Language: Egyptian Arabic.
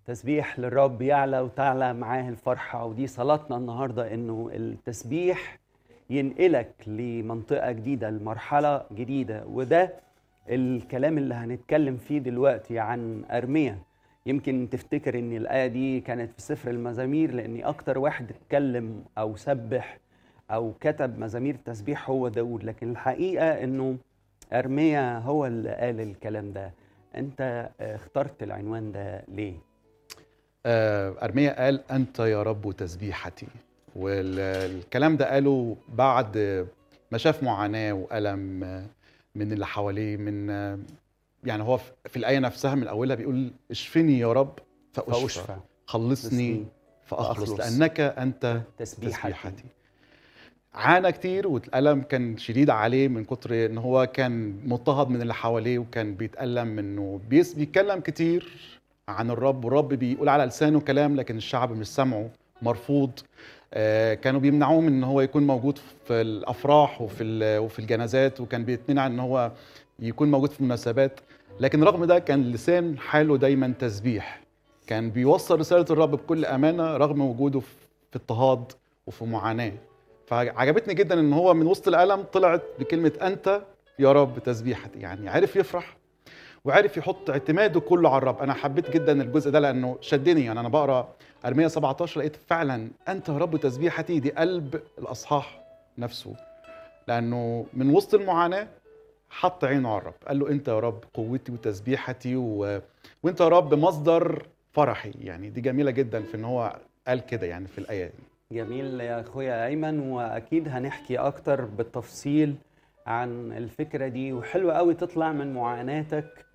تسبيح للرب يعلى وتعلى معاه الفرحة ودي صلاتنا النهاردة إنه التسبيح ينقلك لمنطقة جديدة لمرحلة جديدة وده الكلام اللي هنتكلم فيه دلوقتي عن أرميا يمكن تفتكر إن الآية دي كانت في سفر المزامير لأني أكتر واحد اتكلم أو سبح أو كتب مزامير تسبيح هو داود لكن الحقيقة إنه أرميا هو اللي قال الكلام ده أنت اخترت العنوان ده ليه؟ آه، أرميا قال أنت يا رب تسبيحتي والكلام ده قاله بعد ما شاف معاناة وألم من اللي حواليه من يعني هو في الآية نفسها من أولها بيقول اشفني يا رب فأشفى فأشفى خلصني فأخلص فأخلص. لأنك أنت تسبيحتي تسبيحتي عانى كتير والألم كان شديد عليه من كتر ان هو كان مضطهد من اللي حواليه وكان بيتألم منه بيس بيتكلم كتير عن الرب والرب بيقول على لسانه كلام لكن الشعب مش سامعه مرفوض آه، كانوا بيمنعوه من ان هو يكون موجود في الافراح وفي ال- وفي الجنازات وكان بيتمنع ان هو يكون موجود في المناسبات لكن رغم ده كان لسان حاله دايما تسبيح كان بيوصل رسالة الرب بكل أمانة رغم وجوده في اضطهاد وفي معاناة فعجبتني جدا ان هو من وسط الالم طلعت بكلمه انت يا رب تسبيحتي يعني عرف يفرح وعرف يحط اعتماده كله على الرب انا حبيت جدا الجزء ده لانه شدني يعني انا بقرا ارميه 17 لقيت فعلا انت يا رب تسبيحتي دي قلب الاصحاح نفسه لانه من وسط المعاناه حط عينه على الرب قال له انت يا رب قوتي وتسبيحتي و... وانت يا رب مصدر فرحي يعني دي جميله جدا في ان هو قال كده يعني في الايه دي جميل يا اخويا ايمن واكيد هنحكي اكتر بالتفصيل عن الفكره دي وحلو قوي تطلع من معاناتك